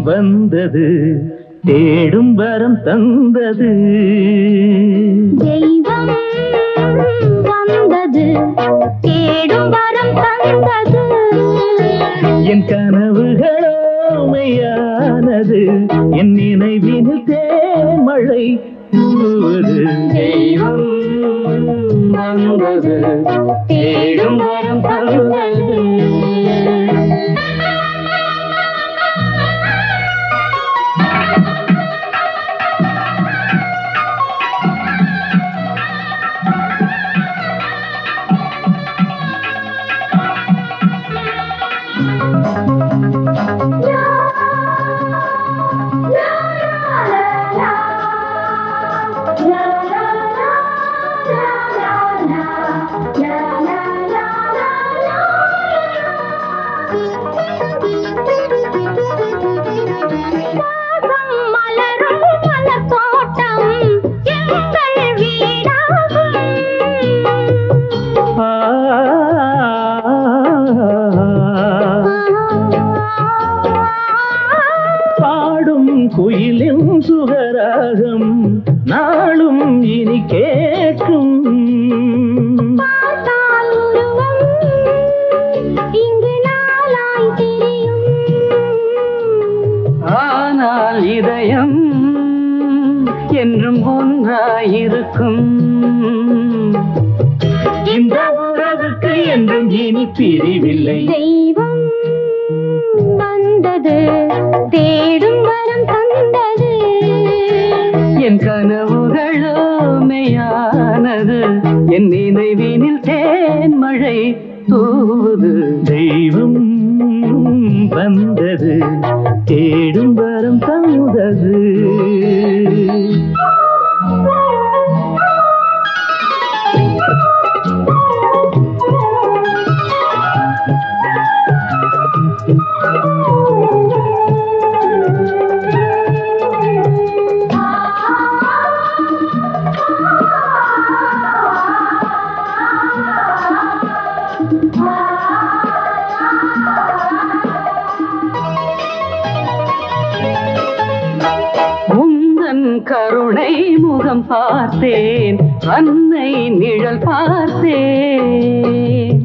வந்தது தேடும் வரம் தந்தது தெய்வம் வந்தது தேடும் வரம் தந்தது என் கனவுகளோ மெய்யானது என் நினைவினில் தேமழை தூவுது தெய்வம் வந்தது தேடும் வரம் தந்தது பாசம் மலரும் மலர் தோட்டம் எங்கள் வீடாகும் ஆ பாடும் குயிலின் சுகராகம் நாளும் இனி கேட்கும் பார்த்தால் உருவம் இங்கு நாளாய் தெரியும் ஆனால் இதயம் என்றும் ஒன்றாயிருக்கும் இந்த உறவுக்கு என்றும் இனி பிரிவில்லை தெய்வம் வந்தது தேடும் வரம் தந்தது என் கனவுகளோ மெய்யானது என் நினைவினில் தேன் மழை தூவுது தெய்வம் வந்தது தேடும் வரம் தந்தது உந்தன் கருணை முகம் பார்த்தேன் அன்னை நிழல் பார்த்தேன்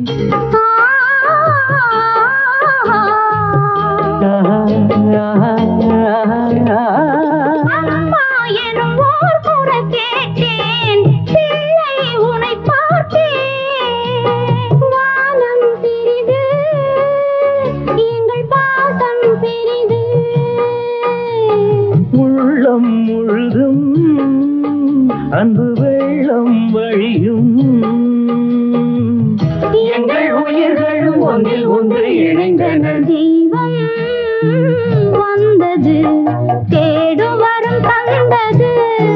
அம்மா எனும் ஓர் குரல் கேட்டேன் பிள்ளை உனை பார்த்தேன் வானம் சிறிது எங்கள் பாசம் பெரிது உள்ளம் முழுதும் அன்பு வெள்ளம் வழியும் எங்கள் உயிர்களும் ஒன்றில் ஒன்று இணைந்தன தெய்வம் வந்தது தேடும் வரம் தந்தது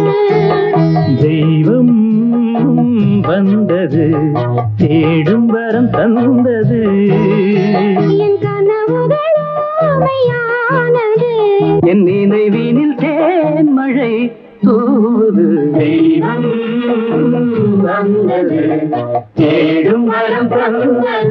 தெய்வம் வந்தது தேடும் வரம் தந்தது என் கனவுகள் உண்மையானது என் நினைவினில் தேன் மழை தூது தெய்வம் வந்தது தேடும் வரம் தந்தது